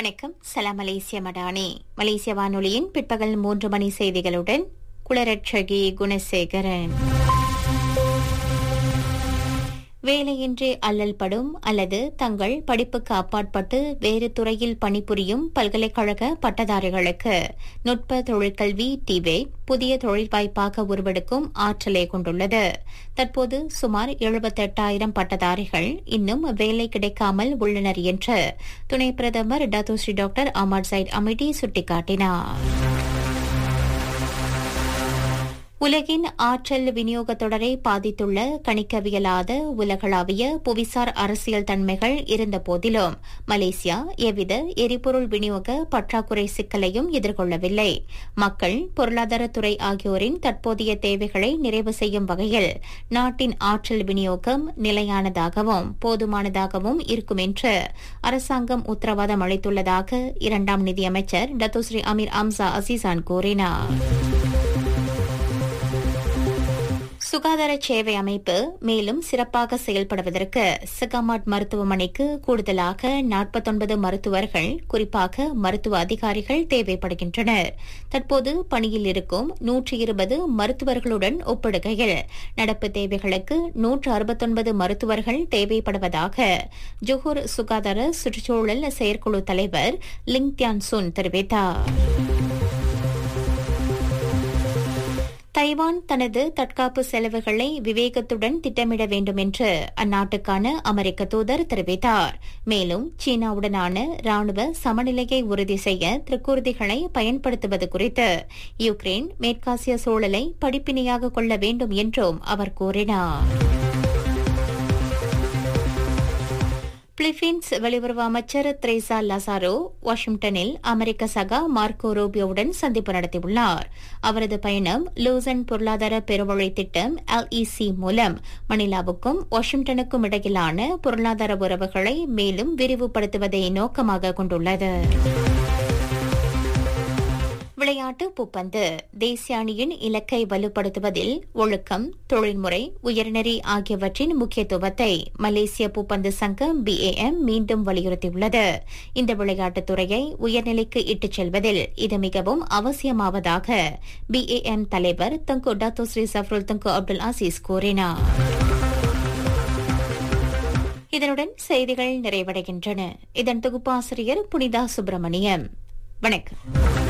வணக்கம் சலாம் மலேசிய மடானி மலேசிய வானொலியின் பிற்பகல் மூன்று மணி செய்திகளுடன் குளரட்சகி குணசேகரன் வேலையின்றி அல்லல்படும் அல்லது தங்கள் படிப்புக்கு அப்பாற்பட்டு வேறு துறையில் பணிபுரியும் பல்கலைக்கழக பட்டதாரிகளுக்கு நுட்ப தொழிற்கல்வி டிவேட் புதிய தொழில் வாய்ப்பாக உருவெடுக்கும் ஆற்றலை கொண்டுள்ளது தற்போது சுமார் எழுபத்தெட்டாயிரம் பட்டதாரிகள் இன்னும் வேலை கிடைக்காமல் உள்ளனர் என்று துணை பிரதமர் டத்தோஸ்ரீ டாக்டர் அமர் சைட் அமிட்டி சுட்டிக்காட்டினார் உலகின் ஆற்றல் விநியோக தொடரை பாதித்துள்ள கணிக்கவியலாத உலகளாவிய புவிசார் அரசியல் தன்மைகள் இருந்த போதிலும் மலேசியா எவ்வித எரிபொருள் விநியோக பற்றாக்குறை சிக்கலையும் எதிர்கொள்ளவில்லை மக்கள் பொருளாதாரத்துறை ஆகியோரின் தற்போதைய தேவைகளை நிறைவு செய்யும் வகையில் நாட்டின் ஆற்றல் விநியோகம் நிலையானதாகவும் போதுமானதாகவும் இருக்கும் என்று அரசாங்கம் உத்தரவாதம் அளித்துள்ளதாக இரண்டாம் நிதியமைச்சர் டத்தோஸ்ரீ அமீர் அம்சா அசீசான் கூறினார் சுகாதார சேவை அமைப்பு மேலும் சிறப்பாக செயல்படுவதற்கு சிகாமாட் மருத்துவமனைக்கு கூடுதலாக நாற்பத்தொன்பது மருத்துவர்கள் குறிப்பாக மருத்துவ அதிகாரிகள் தேவைப்படுகின்றனர் தற்போது பணியில் இருக்கும் நூற்றி இருபது மருத்துவர்களுடன் ஒப்பிடுகையில் நடப்பு தேவைகளுக்கு நூற்று அறுபத்தொன்பது மருத்துவர்கள் தேவைப்படுவதாக ஜொஹூர் சுகாதார சுற்றுச்சூழல் செயற்குழு தலைவர் லிங் தியான் சுன் தெரிவித்தார் தைவான் தனது தற்காப்பு செலவுகளை விவேகத்துடன் திட்டமிட வேண்டும் என்று அந்நாட்டுக்கான அமெரிக்க தூதர் தெரிவித்தார் மேலும் சீனாவுடனான ராணுவ சமநிலையை உறுதி செய்ய திருக்கூர்திகளை பயன்படுத்துவது குறித்து யுக்ரைன் மேற்காசிய சூழலை படிப்பினையாக கொள்ள வேண்டும் என்றும் அவர் கூறினார் பிலிப்பீன்ஸ் வெளியுறவு அமைச்சர் த்ரேசா லசாரோ வாஷிங்டனில் அமெரிக்க சகா மார்க்கோ ரூபியோவுடன் சந்திப்பு நடத்தியுள்ளார் அவரது பயணம் லூசன் பொருளாதார பெருவழி திட்டம் எல்இசி மூலம் மணிலாவுக்கும் வாஷிங்டனுக்கும் இடையிலான பொருளாதார உறவுகளை மேலும் விரிவுபடுத்துவதை நோக்கமாக கொண்டுள்ளது விளையாட்டு பூப்பந்து தேசிய அணியின் இலக்கை வலுப்படுத்துவதில் ஒழுக்கம் தொழில்முறை உயர்நெறி ஆகியவற்றின் முக்கியத்துவத்தை மலேசிய பூப்பந்து சங்கம் பிஏஎம் மீண்டும் வலியுறுத்தியுள்ளது இந்த விளையாட்டுத் துறையை உயர்நிலைக்கு இட்டுச் செல்வதில் இது மிகவும் அவசியமாவதாக பிஏஎம் தலைவர் தங்கு டாத்தோ ஸ்ரீ சஃப்ருல் தங்கு அப்துல் அசீஸ் கூறினார் இதனுடன் செய்திகள் நிறைவடைகின்றன இதன் தொகுப்பாசிரியர் புனிதா சுப்பிரமணியம் வணக்கம்